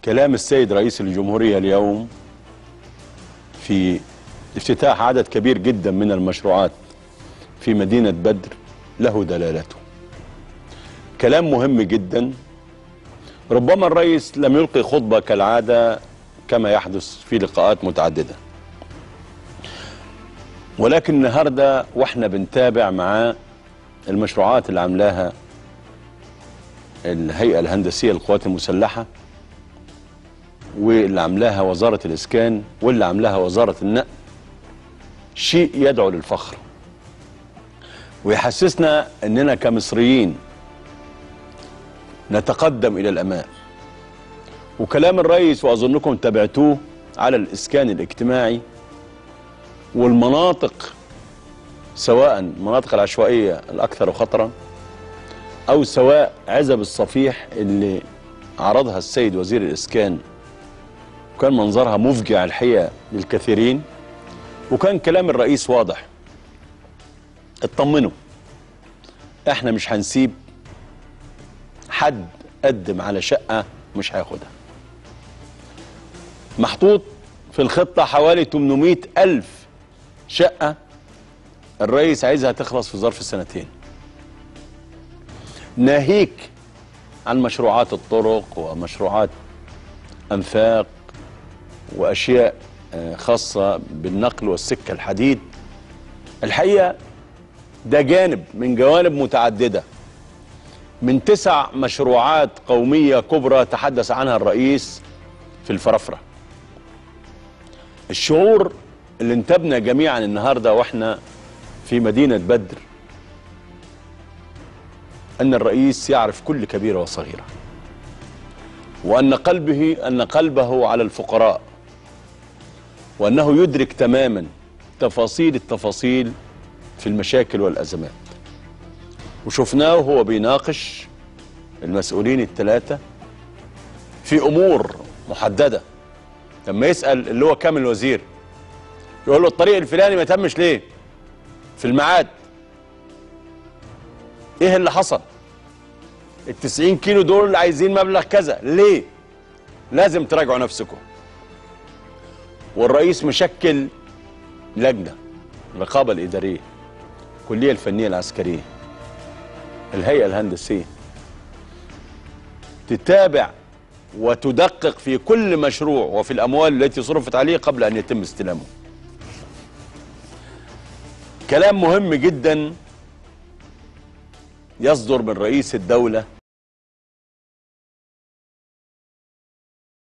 كلام السيد رئيس الجمهورية اليوم في افتتاح عدد كبير جدا من المشروعات في مدينة بدر له دلالته كلام مهم جدا ربما الرئيس لم يلقي خطبة كالعادة كما يحدث في لقاءات متعددة ولكن النهاردة واحنا بنتابع مع المشروعات اللي عاملاها الهيئة الهندسية للقوات المسلحة واللي عاملاها وزارة الإسكان واللي عاملاها وزارة النقل شيء يدعو للفخر ويحسسنا أننا كمصريين نتقدم إلى الأمام وكلام الرئيس وأظنكم تابعتوه على الإسكان الاجتماعي والمناطق سواء المناطق العشوائية الأكثر خطرا أو سواء عزب الصفيح اللي عرضها السيد وزير الإسكان وكان منظرها مفجع الحقيقة للكثيرين وكان كلام الرئيس واضح اطمنوا احنا مش هنسيب حد قدم على شقة مش هياخدها محطوط في الخطة حوالي 800 ألف شقة الرئيس عايزها تخلص في ظرف سنتين ناهيك عن مشروعات الطرق ومشروعات أنفاق وأشياء خاصة بالنقل والسكة الحديد الحقيقة ده جانب من جوانب متعددة من تسع مشروعات قومية كبرى تحدث عنها الرئيس في الفرافرة الشعور اللي انتبنا جميعا النهاردة واحنا في مدينة بدر أن الرئيس يعرف كل كبيرة وصغيرة وأن قلبه أن قلبه على الفقراء وأنه يدرك تماما تفاصيل التفاصيل في المشاكل والأزمات وشفناه وهو بيناقش المسؤولين الثلاثة في أمور محددة لما يسأل اللي هو كامل الوزير يقول له الطريق الفلاني ما تمش ليه في الميعاد ايه اللي حصل التسعين كيلو دول عايزين مبلغ كذا ليه لازم تراجعوا نفسكم والرئيس مشكل لجنة الرقابة الإدارية الكلية الفنية العسكرية الهيئة الهندسية تتابع وتدقق في كل مشروع وفي الأموال التي صرفت عليه قبل أن يتم استلامه كلام مهم جدا يصدر من رئيس الدولة